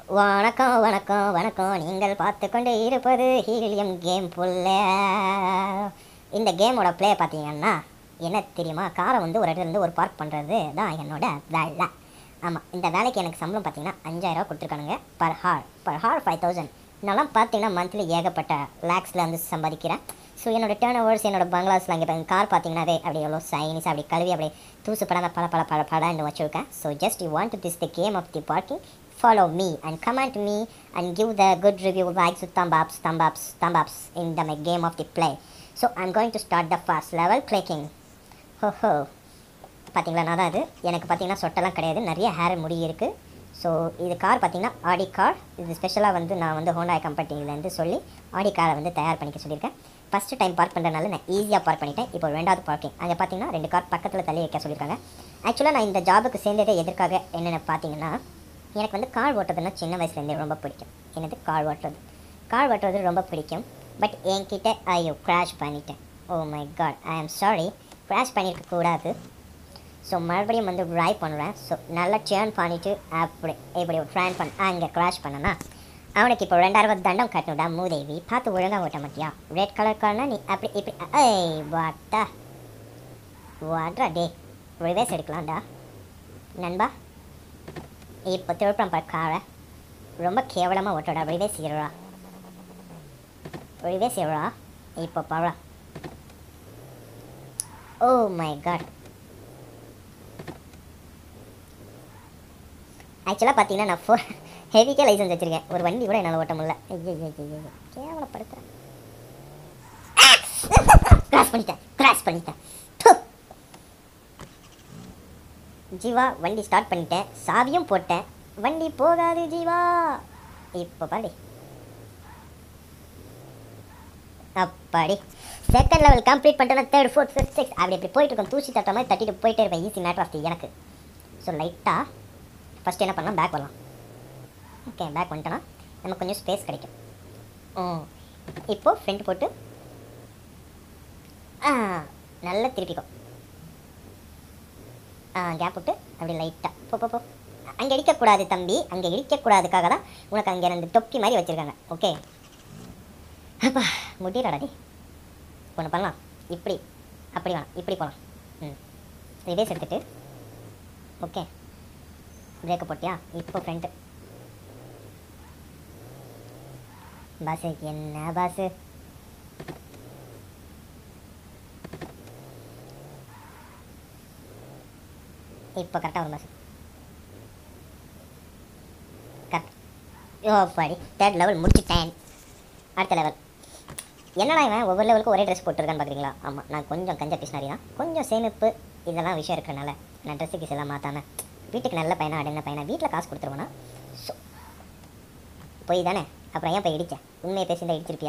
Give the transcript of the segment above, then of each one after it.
வணக்கம் வணக்கம் வணக்கம் நீங்கள் பார்த்து கொண்டு இருப்பது ஹீலியம் கேம் புல்ல இந்த கேமோட ப்ளே பார்த்தீங்கன்னா என்ன தெரியுமா காரை வந்து ஒரு இடத்துல இருந்து ஒரு பார்க் பண்ணுறது தான் என்னோட வேலை ஆமாம் இந்த வேலைக்கு எனக்கு சம்பளம் பார்த்தீங்கன்னா அஞ்சாயிரரூவா கொடுத்துருக்கானுங்க per hour per hour five thousand நான்லாம் பார்த்தீங்கன்னா மந்த்லி ஏகப்பட்ட லேக்ஸில் வந்து சம்பாதிக்கிறேன் ஸோ என்னோட டேர்ன் ஓவர்ஸ் என்னோட பங்களாஸில் அங்கே இப்போ கார் பார்த்தீங்கன்னாவே அப்படி எவ்வளோ சைனிஸ் அப்படி கழுவி அப்படி தூசு படாத பல பல பல படம்னு வச்சுருக்கேன் so just you want this the game of the parking follow me and comment me and give the good review likes thumb ups thumb ups thumb ups in the my game of the play so i'm going to start the first level clicking ho ho பார்த்தீங்களா நான் தான் அது எனக்கு பார்த்தீங்கன்னா சொட்டெல்லாம் கிடையாது நிறைய hair முடி இருக்குது ஸோ இது கார் பார்த்தீங்கன்னா ஆடி கார் இது ஸ்பெஷலாக வந்து நான் வந்து ஹோண்டா கம்பெனிலேருந்து சொல்லி ஆடி காரை வந்து தயார் பண்ணிக்க சொல்லியிருக்கேன் ஃபஸ்ட்டு டைம் பார்க் பண்ணுறதுனால நான் ஈஸியாக பார்க் பண்ணிட்டேன் இப்போ ரெண்டாவது பார்க்கிங் அங்கே பார்த்தீங்கன்னா ரெண்டு கார் பக்கத்தில் தள்ளி வைக்க சொல்லியிருக்காங்க ஆக்சுவலாக நான் இந்த ஜாபுக்கு சேர்ந்ததே எதற்காக என்னென்ன பார்த்தீங்கன்னா எனக்கு வந்து கார் ஓட்டுறதுன்னா சின்ன வயசுலேருந்தே ரொம்ப பிடிக்கும் எனக்கு கார் ஓட்டுறது கார் ஓட்டுறது ரொம்ப பிடிக்கும் பட் என்கிட்ட ஐயோ கிராஷ் பண்ணிட்டேன் ஓ my God I am sorry crash பண்ணியிருக்க கூடாது ஸோ மறுபடியும் வந்து ட்ரை பண்ணுறேன் ஸோ நல்லா டேர்ன் பண்ணிவிட்டு அப்படி இப்படி ட்ரைன் பண்ண அங்கே கிராஷ் பண்ணனா அவனுக்கு இப்போ ரெண்டாயிரம் தண்டம் கட்டணுடா மூதேவி பார்த்து ஒழுங்காக ஓட்ட மாட்டியா ரெட் கலர் கார்னா நீ அப்படி இப்படி ஏய் வாட்டா வாட்ரா டே ரிவேஸ் எடுக்கலாம்டா நண்பா இப்போ திருப்பம் பார் காரை ரொம்ப கேவலமாக ஓட்டோடா ரிவேஸ் ஏறுறா ரிவேஸ் ஏறுறா இப்போ பாரா ஓ மை காட் ஆக்சுவலாக பார்த்தீங்கன்னா நான் ஃபோர் ஹெவிக்கே லைசன்ஸ் வச்சுருக்கேன் ஒரு வண்டி கூட என்னால் ஓட்ட முடியல ஐயோ ஐயோ ஐயோ கேவலப்படுத்துகிறேன் கிராஸ் பண்ணிட்டேன் கிராஸ் பண்ணிட்டேன் ப்பு. ஜீவா வண்டி ஸ்டார்ட் பண்ணிட்டேன் சாவியும் போட்டேன் வண்டி போகாது ஜீவா இப்போ பாடி அப்பாடி செகண்ட் லெவல் கம்ப்ளீட் பண்ணிட்டேன் தேர்ட் ஃபோர்த் ஃபிஃப்த் சிக்ஸ் அப்படி இப்படி போயிட்டு இருக்கும் தூசி தட்ட மாதிரி தட்டிட்டு போயிட்டே இருப்பேன் ஈஸி மேட்டர் ஆஃப் தி எனக்கு ஸோ லைட்டாக ஃபஸ்ட் என்ன பண்ணலாம் பேக் வரலாம் ஓகே பேக் வந்துட்டோன்னா நமக்கு கொஞ்சம் ஸ்பேஸ் கிடைக்கும் ம் இப்போது ஃப்ரண்ட் போட்டு ஆ நல்லா திருப்பிக்கோ கேப் விட்டு அப்படி லைட்டாக போ போ போ அங்கே இடிக்கக்கூடாது தம்பி அங்கே இடிக்கக்கூடாதுக்காக தான் உனக்கு அங்கே ரெண்டு தொப்பி மாதிரி வச்சுருக்காங்க ஓகே அப்பா முடியலடாடி ஒன்று பண்ணலாம் இப்படி அப்படி வேணாம் இப்படி போகலாம் ம் ரிவேஸ் எடுத்துட்டு ஓகே பிரேக்கை போட்டியா இப்போ ஃப்ரண்ட்டு பாஸு என்ன பாஸு இப்போ கரெக்டாக வரும் பஸ் கரெக்ட் ஓ பாடி தேர்ட் லெவல் முடிச்சுட்டேன் அடுத்த லெவல் என்னடா இவன் ஒவ்வொரு லெவலுக்கும் ஒரே ட்ரெஸ் போட்டிருக்கான்னு பார்க்குறீங்களா ஆமாம் நான் கொஞ்சம் கஞ்ச பிஸ்னாரி தான் கொஞ்சம் சேமிப்பு இதெல்லாம் விஷயம் இருக்கிறனால நான் ட்ரெஸ்ஸு கிஸ் எல்லாம் மாற்றாமல் வீட்டுக்கு நல்ல பையனா அடங்கின பையனா வீட்டில் காசு கொடுத்துருவேனா ஸோ போய் தானே அப்புறம் ஏன் போய் இடித்தேன் உண்மையை பேசியிருந்தா இடிச்சிருப்பியா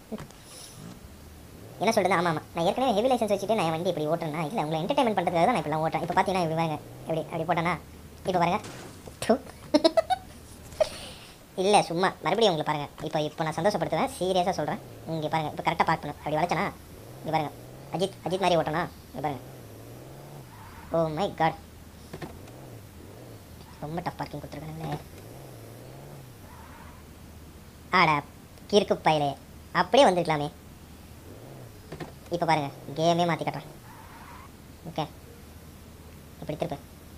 என்ன சொல்கிறது ஆமாம் ஆமாம் நான் ஏற்கனவே ஹெவி லைசன்ஸ் வச்சுட்டு நான் என் வண்டி இப்படி ஓட்டுறேன்னா இல்லை உங்களை என்டர்டைன்மெண்ட் பண்ணுறதுக்காக தான் நான் இப்படிலாம் ஓட்டுறேன் இப்போ பார்த்தீங்கன்னா இப்படி வாங்க எப்படி அப்படி போட்டேன்னா இப்போ பாருங்க டு. இல்லை சும்மா மறுபடியும் உங்களை பாருங்கள் இப்போ இப்போ நான் சந்தோஷப்படுத்துவேன் சீரியஸாக சொல்கிறேன் இங்கே பாருங்கள் இப்போ கரெக்டாக பார்க் பண்ணு அப்படி வளைச்சனா இங்கே பாருங்கள் அஜித் அஜித் மாதிரி ஓட்டனா இங்கே பாருங்கள் ஓ மை காட் ரொம்ப டஃப் பார்க்கிங் கொடுத்துருக்காங்களே ஆடா கிறுக்கு பயிலே அப்படியே வந்திருக்கலாமே இப்போ பாருங்க கேமே மாற்றி காட்டுறேன் ஓகே இப்படி திருப்பு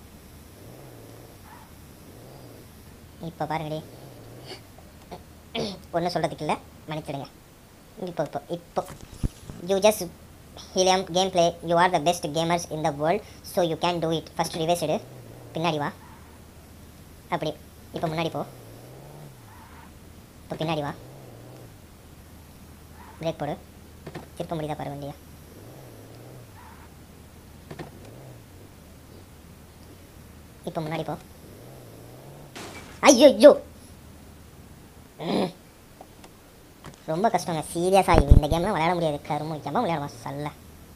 இப்போ பாருங்கடி ஒன்றும் சொல்கிறதுக்கு இல்லை மன்னிச்சிடுங்க இப்போ இப்போ இப்போ யூ ஜஸ்ட் ஹீலியம் game play you are the best gamers in the world so you can do it first reverse எடு பின்னாடி வா அப்படி இப்போ முன்னாடி போ இப்போ பின்னாடி வா பிரேக் போடு திருப்ப முடியுதா பாரு வண்டியா இப்போ முன்னாடி போ ஐயோ ஐயோ ம். ரொம்ப கஷ்டங்க சீரியஸாக இந்த கேம்லாம் விளையாட முடியாது கருமு எம்மா விளையாடுவான் சல்ல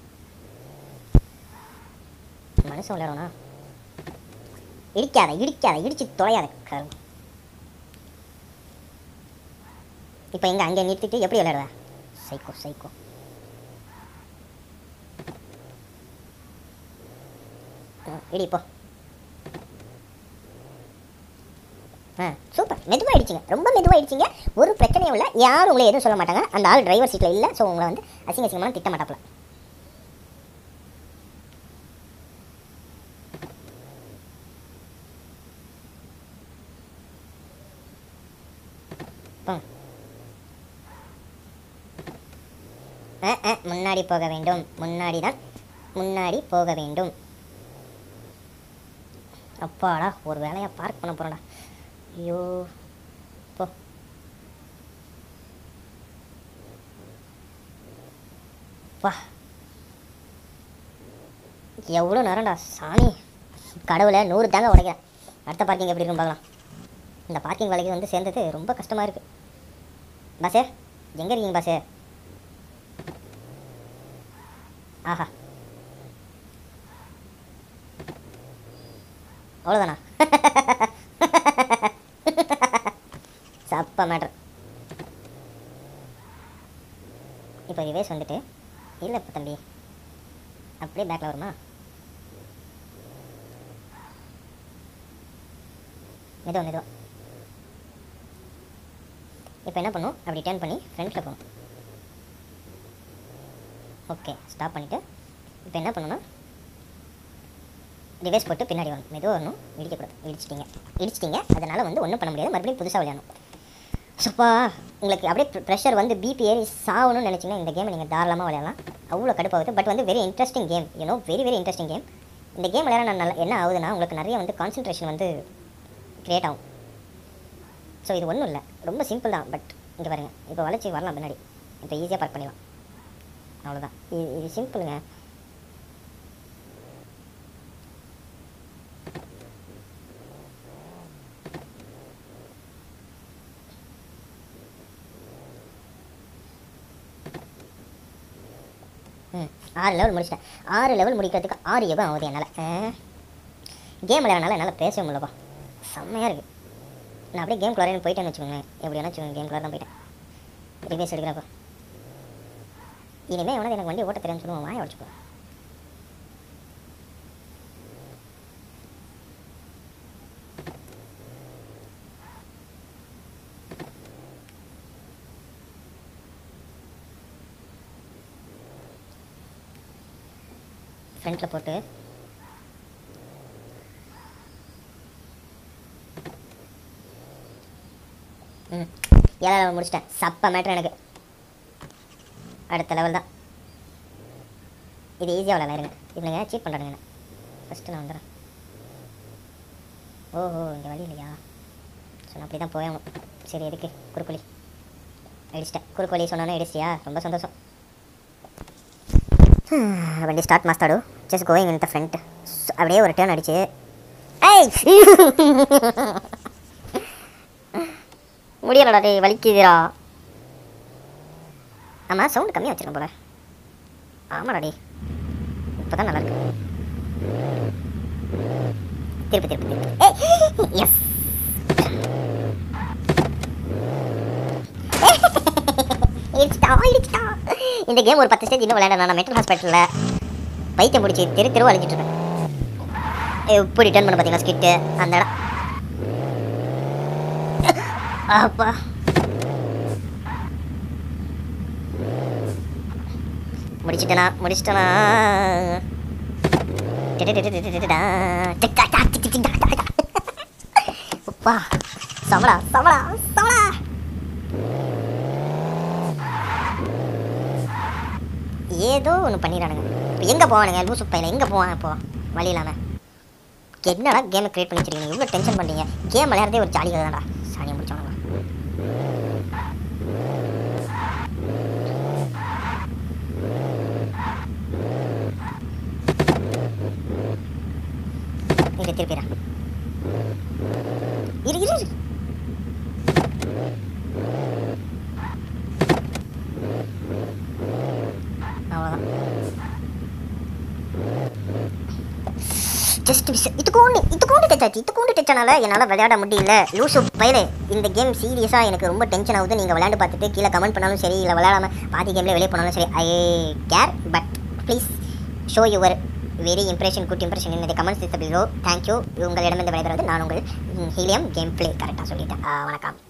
மனுஷன் விளையாடுவானா இடிக்காத இடிக்காத இடிச்சு தொலையாத கருமு இப்போ எங்க அங்கே நிறுத்திட்டு எப்படி விளையாடுவ சைக்கோ சைக்கோ இடி இப்போ ஆ சூப்பர் மெதுவாகிடுச்சிங்க ரொம்ப மெதுவாகிடுச்சிங்க ஒரு பிரச்சனையும் இல்லை யாரும் உங்களை எதுவும் சொல்ல மாட்டாங்க அந்த ஆள் டிரைவர் சீட்டில் இல்லை ஸோ உங்களை வந்து அசிங்க அசிங்கமாக திட்ட மாட்டாப்புல போங்க. ஆ ஆ முன்னாடி போக வேண்டும் முன்னாடி தான் முன்னாடி போக வேண்டும் அப்பாடா ஒரு வேலையாக பார்க் பண்ண போகிறோம்டா ஐயோ போ வா எவ்வளோ நேரம்டா சாமி கடவுளை நூறு தாங்க உடைக்கிறேன் அடுத்த பார்க்கிங் எப்படி இருக்கும் பார்க்கலாம் இந்த பார்க்கிங் வேலைக்கு வந்து சேர்ந்தது ரொம்ப கஷ்டமாக இருக்குது பாசே எங்கே இருக்கீங்க பாசே ஆஹா அவ்வளோதானா சப்ப மேட்ரு இப்போ ரிவேஸ் வந்துட்டு இல்லை இப்போ தம்பி அப்படியே பேக்கில் வருமா மெதுவா மெதுவா இப்போ என்ன பண்ணும் அப்படி டேர்ன் பண்ணி ஃப்ரண்ட்டில் போகணும் ஓகே ஸ்டாப் பண்ணிவிட்டு இப்போ என்ன பண்ணணும்னா ரிவர்ஸ் போட்டு பின்னாடி வரணும் மெதுவாக வரணும் இடிக்கக்கூடாது இடிச்சிட்டிங்க இடிச்சிட்டிங்க அதனால் வந்து ஒன்றும் பண்ண முடியாது மறுபடியும் புதுசாக விளையாடணும் சப்பா உங்களுக்கு அப்படியே ப்ரெஷர் வந்து பிபி ஏறி சாகணும்னு நினச்சிங்கன்னா இந்த கேமை நீங்கள் தாராளமாக விளையாடலாம் அவ்வளோ கடுப்பாகுது பட் வந்து very interesting game you know very very interesting game இந்த கேம் விளையாட நான் நல்லா என்ன ஆகுதுன்னா உங்களுக்கு நிறைய வந்து கான்சன்ட்ரேஷன் வந்து க்ரியேட் ஆகும் ஸோ இது ஒன்றும் இல்லை ரொம்ப சிம்பிள் தான் பட் இங்கே பாருங்கள் இப்போ வளைச்சி வரலாம் பின்னாடி இப்போ ஈஸியாக பார்க் பண்ணிடலாம் அவ்வளோதான் இது இது சிம்பிளுங்க ம் ஆறு லெவல் முடிச்சிட்டேன் ஆறு லெவல் முடிக்கிறதுக்கு ஆறு எவ்வளோ ஆகுது என்னால் கேம் விளையாடனால என்னால் பேசவே முடியலப்பா செம்மையாக இருக்குது நான் அப்படியே கேம் குளாரேன்னு போயிட்டேன்னு வச்சுக்கோங்களேன் எப்படி வேணா வச்சுக்கோங்க கேம் குளார் தான் போயிட்டேன் ரிவேஸ் எடுக்கிறப்போ இனிமேல் எவனது எனக்கு வண்டி ஓட்ட தெரியாதுன்னு சொல்லுவான் வாய உடச்சுக்கோ ஃப்ரண்ட்டில் போட்டு ம் ஏழாவது level முடிச்சிட்டேன் சப்ப மேட்ரு எனக்கு அடுத்த லெவல் தான் இது ஈஸியாக விளையாடலாம் இருங்க இல்லைங்க சீட் பண்ணுறாங்க என்ன ஃபஸ்ட்டு நான் வந்துடுறேன் ஓஹோ இங்கே வழி இல்லையா ஸோ நான் அப்படி தான் போயாகணும் சரி எதுக்கு குறுக்குழி அடிச்சிட்டேன் குறுக்குழி சொன்னோன்னே அடிச்சிட்டியா ரொம்ப சந்தோஷம் வண்டி ஸ்டார்ட் மாஸ்டாடு just going in the front அப்படியே ஒரு டேர்ன் அடிச்சு ஏய் முடியலடா டேய் வலிக்குதுடா ஆமாம் சவுண்டு கம்மியாக வச்சிருக்கேன் போல ஆமாடா டேய் இப்போ தான் நல்லா இருக்கு திருப்பி திருப்பி திருப்பி ஏய் எஸ் இடிச்சிட்டா இடிச்சிட்டா இந்த கேம் ஒரு பத்து ஸ்டேஜ் இன்னும் விளையாட நான் மென்டல் ஹாஸ்பிட்டலில் பைத்தியம் பிடிச்சி தெரு தெருவு அழிஞ்சிட்டு இருக்கேன் எப்படி ரிட்டர்ன் பண்ண பார்த்தீங்களா ஸ்கிட்டு அந்த இடம் அப்பா முடிச்சிட்டனா முடிச்சிட்டனா அப்பா சமடா சமடா சமடா ஏதோ ஒன்று பண்ணிடுறானுங்க இப்போ எங்கே போவானுங்க லூசு பையன் எங்கே போவான் இப்போ வழி இல்லாமல் என்னடா கேமை கிரியேட் பண்ணி வச்சிருக்கீங்க இவ்வளோ டென்ஷன் பண்ணுறீங்க கேம் விளையாடுறதே ஒரு ஜாலியாக தான்டா சாணியை முடிச்சவனுங்க இரு திருப்பிடா இரு இரு இரு. அவ்வளோதான் ஜஸ்ட் மிஸ் இதுக்கோண்டு இதுக்கோண்டு டச் ஆச்சு இதுக்கோண்டு டச் ஆனால என்னால் விளையாட முடியல லூசு பயலே இந்த கேம் சீரியஸாக எனக்கு ரொம்ப டென்ஷன் ஆகுது நீங்கள் விளையாண்டு பார்த்துட்டு கீழே கமெண்ட் பண்ணாலும் சரி இல்லை விளையாடாம பாதி கேம்ல வெளியே போனாலும் சரி I care but please show your very impression good impression இந்த கமெண்ட்ஸ் பிலோ தேங்க்யூ உங்களிடமிருந்து விடைபெறுவது நான் உங்கள் ஹீலியம் கேம் பிளே கரெக்டாக சொல்லிட்டேன் ஆ, வணக்கம்